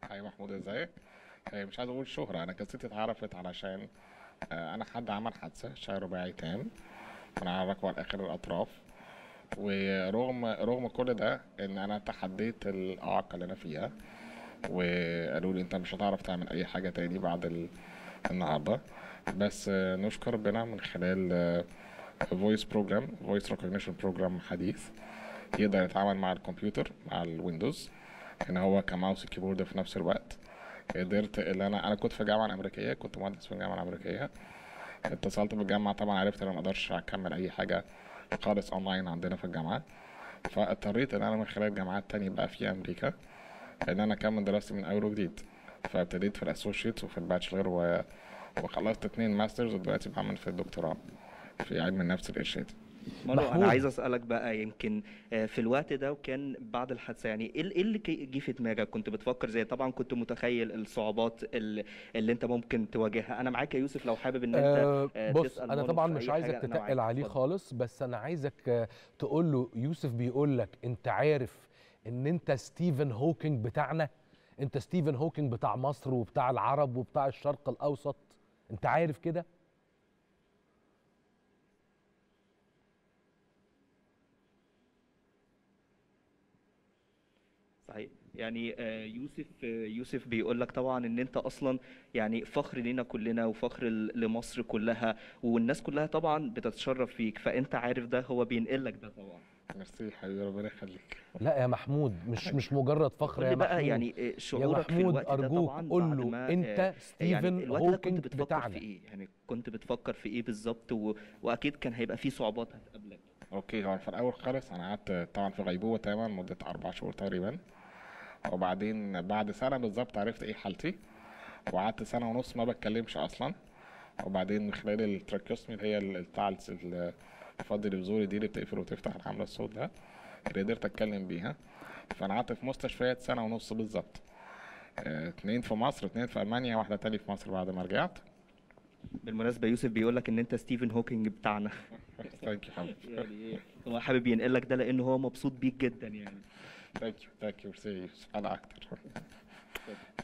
هاي محمود ازيك هي مش عايز اقول شهرة انا قصتي اتعرفت علشان آه، انا حد عمل حادثة شاي رباعي تام من على الركبة لاخر الاطراف ورغم رغم كل ده ان انا تحديت الاعاقة اللي انا فيها وقالوا لي انت مش هتعرف تعمل اي حاجة تاني بعد ال- النهاردة بس آه، نشكر ربنا من خلال فويس بروجرام فويس ريكوجنيشن بروجرام حديث يقدر يتعامل مع الكمبيوتر مع الويندوز ان هو كماوس كيبورد في نفس الوقت قدرت ان انا انا كنت في الجامعه الامريكيه كنت مهندس في الجامعه الامريكيه اتصلت بالجامعه طبعا عرفت ان انا ما اقدرش اكمل اي حاجه خالص اونلاين عندنا في الجامعه فاضطريت ان انا من خلال جامعات تانية بقى في امريكا ان انا اكمل دراستي من اول وجديد فابتديت في الاسوشيتس وفي الباتشلر و... وخلصت اتنين ماسترز ودلوقتي بعمل في الدكتوراه في علم النفس الارشادي مانو محمود. انا عايز اسالك بقى يمكن آه، في الوقت ده وكان بعد الحادثه يعني ايه إيه اللي كي- جه في دماغك كنت بتفكر زي طبعا كنت متخيل الصعوبات ال- اللي انت ممكن تواجهها انا معاك يا يوسف لو حابب ان انت آه آه، بص تسال انا مانو طبعا في مش أي عايزك حاجة، أنا تتقل معاك. عليه اتفضل. خالص بس انا عايزك آه، تقول له يوسف بيقول لك انت عارف ان انت ستيفن هوكينج بتاعنا انت ستيفن هوكينج بتاع مصر وبتاع العرب وبتاع الشرق الاوسط انت عارف كده صحيح يعني آه، يوسف آه، يوسف بيقول لك طبعا ان انت اصلا يعني فخر لينا كلنا وفخر ل- لمصر كلها والناس كلها طبعا بتتشرف فيك فانت عارف ده هو بينقل لك ده طبعا ميرسي حبيبي ربنا يخليك لا يا محمود مش مش مجرد فخر قول يا لي بقى محمود يعني آه، يا شعورك في محمود الوقت ده ارجوك طبعا قول بعد له ما انت آه، يعني ستيفن الوقت ده كنت هوكينج بتفكر بتاعنا في ايه يعني كنت بتفكر في ايه بالظبط و... واكيد كان هيبقى في صعوبات هتقابلك اوكي هو في الاول خالص انا قعدت طبعا في غيبوبه تماما مده اربع شهور تقريبا وبعدين بعد سنه بالظبط عرفت ايه حالتي وقعدت سنه ونص ما بتكلمش اصلا وبعدين من خلال التراكيوستمي اللي هي ال- بتاع الس- ال- الفض الفزوري دي اللي بتقفل وتفتح اللي عامله الصوت ده اللي قدرت اتكلم بيها فانا قعدت في مستشفيات سنه ونص بالظبط آه، اتنين في مصر اتنين في المانيا واحده تاني في مصر بعد ما رجعت بالمناسبه يوسف بيقول لك ان انت ستيفن هوكينج بتاعنا ثانك يو حبيبي يعني هو حابب ينقل لك ده لان هو مبسوط بيك جدا يعني ثانك يو ثانك يو ميرسي انا اكتر